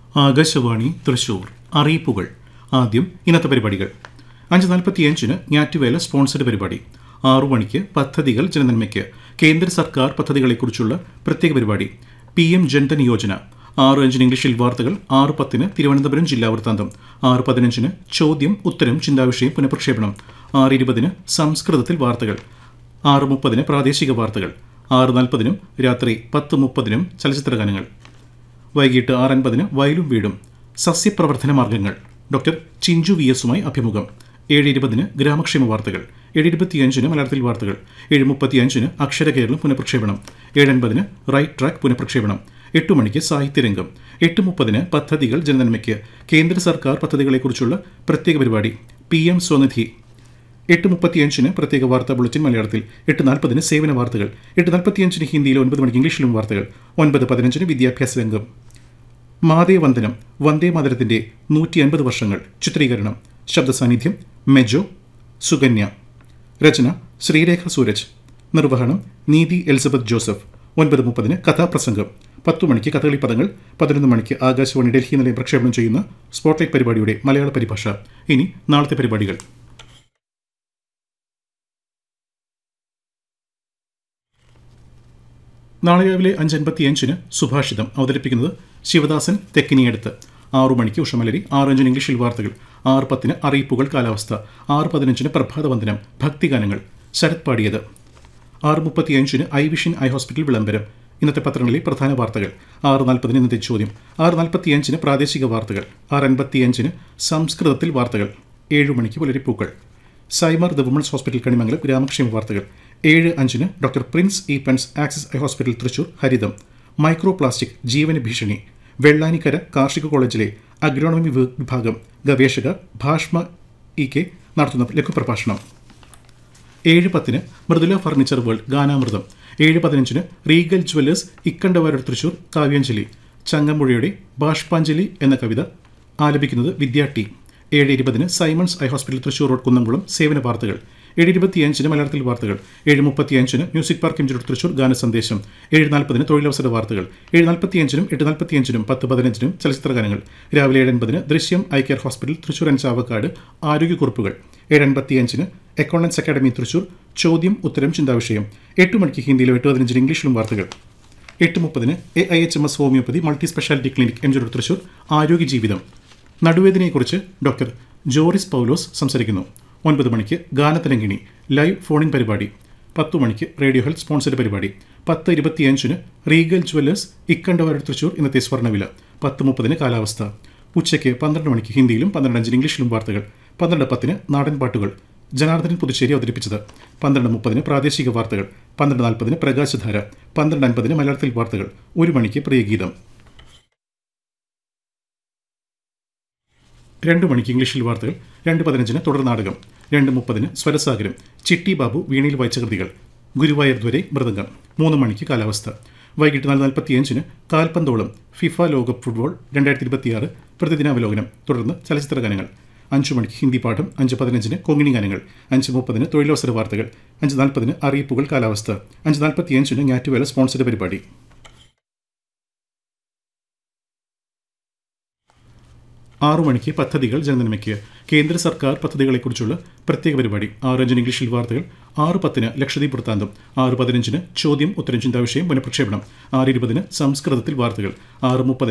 ആകാശവാണി തൃശൂർ അറിയിപ്പുകൾ ആദ്യം ഇന്നത്തെ പരിപാടികൾ അഞ്ച് നാൽപ്പത്തിയഞ്ചിന് ഞാറ്റുവേല സ്പോൺസർഡ് പരിപാടി ആറു മണിക്ക് പദ്ധതികൾ ജനനന്മയ്ക്ക് കേന്ദ്ര സർക്കാർ പദ്ധതികളെക്കുറിച്ചുള്ള പ്രത്യേക പരിപാടി പി എം ജൻധൻ യോജന ആറ് അഞ്ചിന് ഇംഗ്ലീഷിൽ വാർത്തകൾ ആറ് പത്തിന് തിരുവനന്തപുരം ജില്ലാ വൃത്താന്തം ആറ് പതിനഞ്ചിന് ചോദ്യം ഉത്തരം ചിന്താവിഷയം പുനഃപ്രക്ഷേപണം ആറ് ഇരുപതിന് സംസ്കൃതത്തിൽ വാർത്തകൾ ആറ് മുപ്പതിന് പ്രാദേശിക വാർത്തകൾ ആറ് നാൽപ്പതിനും രാത്രി പത്ത് മുപ്പതിനും ചലച്ചിത്ര ഗാനങ്ങൾ വൈകിട്ട് ആറ് അൻപതിന് വയലും വീടും സസ്യപ്രവർത്തന മാർഗങ്ങൾ ഡോക്ടർ ചിഞ്ചു വി എസുമായി അഭിമുഖം ഏഴ് ഇരുപതിന് ഗ്രാമക്ഷേമ വാർത്തകൾ ഏഴ് ഇരുപത്തിയഞ്ചിന് മലയാളത്തിൽ വാർത്തകൾ ഏഴ് മുപ്പത്തിയഞ്ചിന് അക്ഷര കേരളം പുനഃപ്രക്ഷേപണം ഏഴ് അൻപതിന് റൈറ്റ് ട്രാക്ക് പുനഃപ്രക്ഷേപണം എട്ട് മണിക്ക് സാഹിത്യരംഗം എട്ട് മുപ്പതിന് പദ്ധതികൾ ജനനന്മയ്ക്ക് കേന്ദ്ര സർക്കാർ പദ്ധതികളെക്കുറിച്ചുള്ള പ്രത്യേക പരിപാടി പി എം സ്വനിധി എട്ട് മുപ്പത്തിയഞ്ചിന് പ്രത്യേക വാർത്താ ബുള്ളറ്റിൻ മലയാളത്തിൽ എട്ട് നാൽപ്പതിന് സേവന വാർത്തകൾ എട്ട് നാൽപ്പത്തിയഞ്ചിന് ഹിന്ദിയിൽ ഒൻപത് മണിക്ക് ഇംഗ്ലീഷിലും വാർത്തകൾ ഒൻപത് പതിനഞ്ചിന് വിദ്യാഭ്യാസ രംഗം മാതേ വന്ദനം വന്ദേ മാതരത്തിന്റെ നൂറ്റി അൻപത് വർഷങ്ങൾ ചിത്രീകരണം ശബ്ദ സാന്നിധ്യം മെജോ സുകന്യ രചന ശ്രീരേഖ സൂരജ് നിർവഹണം നീതി എലിസബത്ത് ജോസഫ് ഒൻപത് മുപ്പതിന് കഥാപ്രസംഗം പത്തു മണിക്ക് കഥകളി പദങ്ങൾ പതിനൊന്ന് മണിക്ക് ആകാശവാണി ഡൽഹി നിലയം പ്രക്ഷേപണം ചെയ്യുന്ന സ്പോട്ട്ലൈറ്റ് പരിപാടിയുടെ മലയാള പരിഭാഷ ഇനി നാളത്തെ പരിപാടികൾ നാളെ രാവിലെ അഞ്ച് അൻപത്തിയഞ്ചിന് സുഭാഷിതം അവതരിപ്പിക്കുന്നത് ശിവദാസൻ തെക്കിനിയടുത്ത് ആറു മണിക്ക് ഉഷമലരി ആറ് അഞ്ചിന് ഇംഗ്ലീഷിൽ വാർത്തകൾ ആറ് പത്തിന് അറിയിപ്പുകൾ കാലാവസ്ഥ ആറ് പതിനഞ്ചിന് പ്രഭാതവന്ദനം ഭക്തിഗാനങ്ങൾ ശരത് പാടിയത് ആറ് മുപ്പത്തിയഞ്ചിന് ഐ വിഷൻ ഐ ഹോസ്പിറ്റൽ വിളംബരം ഇന്നത്തെ പത്രങ്ങളിലെ പ്രധാന വാർത്തകൾ ആറ് നാൽപ്പതിന് ഇന്നത്തെ ചോദ്യം ആറ് നാൽപ്പത്തിയഞ്ചിന് പ്രാദേശിക വാർത്തകൾ ആറ് അൻപത്തിയഞ്ചിന് സംസ്കൃതത്തിൽ വാർത്തകൾ ഏഴു മണിക്ക് പുലരിപ്പൂക്കൾ സൈമർ ദ വുമൺസ് ഹോസ്പിറ്റൽ കണിമംഗലം ഗ്രാമക്ഷേമ വാർത്തകൾ ഏഴ് അഞ്ചിന് doctor prince E pens axis eye hospital Thrissur ഹരിതം മൈക്രോ പ്ലാസ്റ്റിക് ജീവന ഭീഷണി വെള്ളാനിക്കര കാർഷിക കോളേജിലെ അഗ്രോണമി വി- വിഭാഗം ഗവേഷക ഭാഷ്മ ഇ കെ നടത്തുന്ന ലഘുപ്രഭാഷണം ഏഴ് പത്തിന് മൃദുല ഫർണിച്ചർ വേൾഡ് ഗാനാമൃതം ഏഴ് പതിനഞ്ചിന് റീഗൽ ജ്വല്ലേഴ്സ് ഇക്കണ്ടവാരർ തൃശൂർ കാവ്യാഞ്ജലി ചങ്ങമ്പുഴയുടെ ബാഷ്പാഞ്ജലി എന്ന കവിത ആലപിക്കുന്നത് വിദ്യാ ടി ഏഴ് ഇരുപതിന് Simons eye hospital Thrissur road Kunnamkulam സേവന വാർത്തകൾ ഏഴ് ഇരുപത്തിയഞ്ചിന് മലയാളത്തിൽ വാർത്തകൾ ഏഴ് മുപ്പത്തിയഞ്ചിന് മ്യൂസിക് പാർക്ക് ഇഞ്ചൂർ തൃശൂർ ഗാന സന്ദേശം ഏഴ് നാൽപ്പതിന് തൊഴിലവസര വാർത്തകൾ ഏഴ് നാൽപ്പത്തിയഞ്ചിനും എട്ട് നാൽപ്പത്തിയഞ്ചിനും പത്ത് പതിനഞ്ചിനും ചലച്ചിത്ര ഗാനങ്ങൾ രാവിലെ ഏഴ് അൻപതിന് Drishyam eye care hospital Thrissur and Chavakkad ആരോഗ്യക്കുറിപ്പുകൾ ഏഴ് അൻപത്തിയഞ്ചിന് അക്കൗണ്ടൻസ് അക്കാദമി തൃശൂർ ചോദ്യം ഉത്തരം ചിന്താവിഷയം എട്ട് മണിക്ക് ഹിന്ദിയിലും എട്ട് പതിനഞ്ചിന് ഇംഗ്ലീഷിലും വാർത്തകൾ എട്ട് മുപ്പതിന് A I H M S homeopathy multi speciality clinic M G Thrissur ആരോഗ്യ ജീവിതം നടുവേദനയെക്കുറിച്ച് ഡോക്ടർ ജോറിസ് പൗലോസ് സംസാരിക്കുന്നു ഒൻപത് മണിക്ക് ഗാനതരംഗിണി ലൈവ് ഫോണിൻ പരിപാടി പത്തു മണിക്ക് റേഡിയോ ഹെൽത്ത് സ്പോൺസർഡ് പരിപാടി പത്ത് ഇരുപത്തിയഞ്ചിന് റീഗൽ ജ്വല്ലേഴ്സ് ഇക്കണ്ടവാര തൃശൂർ ഇന്നത്തെ സ്വർണ്ണവില പത്ത് മുപ്പതിന് കാലാവസ്ഥ ഉച്ചയ്ക്ക് പന്ത്രണ്ട് മണിക്ക് ഹിന്ദിയിലും പന്ത്രണ്ട് അഞ്ചിന് ഇംഗ്ലീഷിലും വാർത്തകൾ പന്ത്രണ്ട് പത്തിന് നാടൻ പാട്ടുകൾ ജനാർദ്ദനൻ പുതുശ്ശേരി അവതരിപ്പിച്ചത് പന്ത്രണ്ട് മുപ്പതിന് പ്രാദേശിക വാർത്തകൾ പന്ത്രണ്ട് നാൽപ്പതിന് പ്രകാശധാര പന്ത്രണ്ട് അൻപതിന് മലയാളത്തിൽ വാർത്തകൾ ഒരു മണിക്ക് പ്രിയഗീതം രണ്ട് മണിക്ക് ഇംഗ്ലീഷിൽ വാർത്തകൾ രണ്ട് പതിനഞ്ചിന് തുടർ നാടകം രണ്ട് മുപ്പതിന് സ്വരസാഗരം ചിട്ടി ബാബു വീണയിൽ വായിച്ച കൃതികൾ ഗുരുവായൂർ ദ്വരെ മൃദംഗം മൂന്ന് മണിക്ക് കാലാവസ്ഥ വൈകിട്ട് നാല് നാൽപ്പത്തിയഞ്ചിന് കാൽപന്തോളം ഫിഫ ലോകകപ്പ് ഫുട്ബോൾ രണ്ടായിരത്തി ഇരുപത്തിയാറ് പ്രതിദിനാവലോകനം തുടർന്ന് ചലച്ചിത്ര ഗാനങ്ങൾ അഞ്ച് മണിക്ക് ഹിന്ദി പാഠം അഞ്ച് പതിനഞ്ചിന് കൊങ്ങിണി ഗാനങ്ങൾ അഞ്ച് മുപ്പതിന് തൊഴിലവസര വാർത്തകൾ അഞ്ച് നാൽപ്പതിന് അറിയിപ്പുകൾ കാലാവസ്ഥ അഞ്ച് നാൽപ്പത്തിയഞ്ചിന് ഞാറ്റുവേല സ്പോൺസർഡ് പരിപാടി ആറു മണിക്ക് പദ്ധതികൾ ജനനന്മയ്ക്ക് കേന്ദ്ര സർക്കാർ പദ്ധതികളെക്കുറിച്ചുള്ള പ്രത്യേക പരിപാടി ആറ് അഞ്ചിന് ഇംഗ്ലീഷിൽ വാർത്തകൾ ആറ് പത്തിന് ലക്ഷദ്വീപ് വൃത്താന്തം ആറ് പതിനഞ്ചിന് ചോദ്യം ഉത്തരം ചിന്താവിഷയം പുനഃപ്രക്ഷേപണം ആറ് ഇരുപതിന് സംസ്കൃതത്തിൽ വാർത്തകൾ ആറ് മുപ്പതിന്